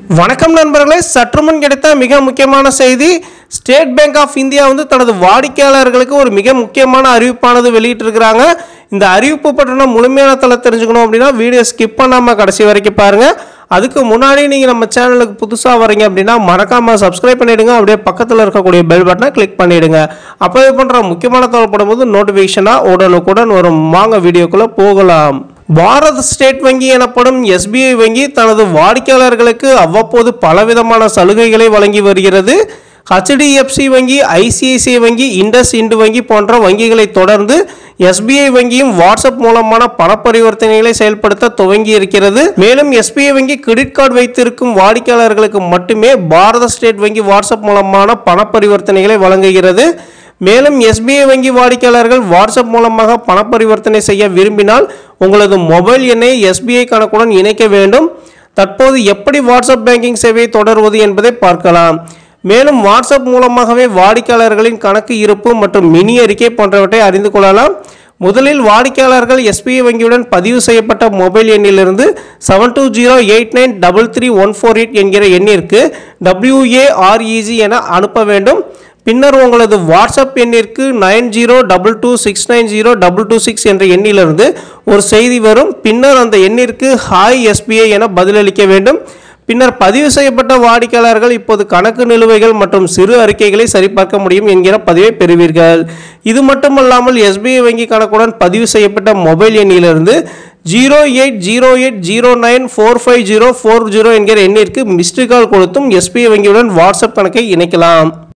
வணக்கம் நண்பர்களே சற்றுமுன் கிடைத்த மிக முக்கியமான செய்தி ஸ்டேட் பேங்க் ஆஃப் இந்தியா வந்து தனது வாடிக்கையாளர்களுக்கு ஒரு மிக முக்கியமான அறிவிப்பானது வெளியிட்டிருக்கிறாங்க இந்த அறிவிப்பு பற்றின முழுமையான தலை தெரிஞ்சுக்கணும் அப்படின்னா வீடியோ ஸ்கிப் பண்ணாமல் கடைசி வரைக்கும் பாருங்கள் அதுக்கு முன்னாடி நீங்கள் நம்ம சேனலுக்கு புதுசாக வரீங்க அப்படின்னா மறக்காமல் சப்ஸ்கிரைப் பண்ணிவிடுங்க அப்படியே பக்கத்தில் இருக்கக்கூடிய பெல் பட்டனை கிளிக் பண்ணிவிடுங்க அப்போ இது பண்ணுற முக்கியமான தகவல்படும் போது நோட்டிஃபிகேஷனாக உடனுக்குடன் வரும் வாங்க வீடியோக்குள்ளே போகலாம் பாரத் ஸ்டேட் வங்கி எனப்படும் எஸ்பிஐ வங்கி தனது வாடிக்கையாளர்களுக்கு அவ்வப்போது பலவிதமான சலுகைகளை வழங்கி வருகிறது ஹெச்டிஎஃப்சி வங்கி ஐசிஐசிஐ வங்கி இண்டஸ் இண்டு வங்கி போன்ற வங்கிகளை தொடர்ந்து எஸ்பிஐ வங்கியும் வாட்ஸ்அப் மூலமான பண பரிவர்த்தனைகளை செயல்படுத்த துவங்கி இருக்கிறது மேலும் எஸ்பிஐ வங்கி கிரெடிட் கார்டு வைத்திருக்கும் வாடிக்கையாளர்களுக்கு மட்டுமே பாரத ஸ்டேட் வங்கி வாட்ஸ்அப் மூலமான பண பரிவர்த்தனைகளை வழங்குகிறது மேலும் எஸ்பிஐ வங்கி வாடிக்கையாளர்கள் வாட்ஸ்அப் மூலமாக பண பரிவர்த்தனை செய்ய விரும்பினால் உங்களது மொபைல் எண்ணை எஸ்பிஐ கணக்குடன் இணைக்க வேண்டும் தற்போது எப்படி வாட்ஸ்அப் பேங்கிங் சேவையை தொடர்வது என்பதை பார்க்கலாம் மேலும் வாட்ஸ்அப் மூலமாகவே வாடிக்கையாளர்களின் கணக்கு இருப்பு மற்றும் மினி அறிக்கை போன்றவற்றை அறிந்து கொள்ளலாம் முதலில் வாடிக்கையாளர்கள் எஸ்பிஐ வங்கியுடன் பதிவு செய்யப்பட்ட மொபைல் எண்ணிலிருந்து seven two zero eight nine double three one four eight என்கிற எண்ணிற்கு டபிள்யூஏஆர்இஜி என அனுப்ப வேண்டும் பின்னர் உங்களது வாட்ஸ்அப் எண்ணிற்கு nine zero double two six nine zero double two six என்ற எண்ணிலிருந்து ஒரு செய்தி வரும் பின்னர் அந்த எண்ணிற்கு ஹாய் எஸ்பிஐ என பதிலளிக்க வேண்டும் பின்னர் பதிவு செய்யப்பட்ட வாடிக்கையாளர்கள் இப்போது கணக்கு நிலுவைகள் மற்றும் சிறு அறிக்கைகளை சரிபார்க்க முடியும் என்கிற பதிவை பெறுவீர்கள் இது மட்டுமல்லாமல் எஸ்பிஐ வங்கி கணக்குடன் பதிவு செய்யப்பட்ட மொபைல் எண்ணிலிருந்து zero eight zero eight zero nine four five zero four zero என்கிற எண்ணிற்கு மிஸ்டு கால் கொடுத்தும் எஸ்பிஐ வங்கியுடன் வாட்ஸ்அப் கணக்கை இணைக்கலாம்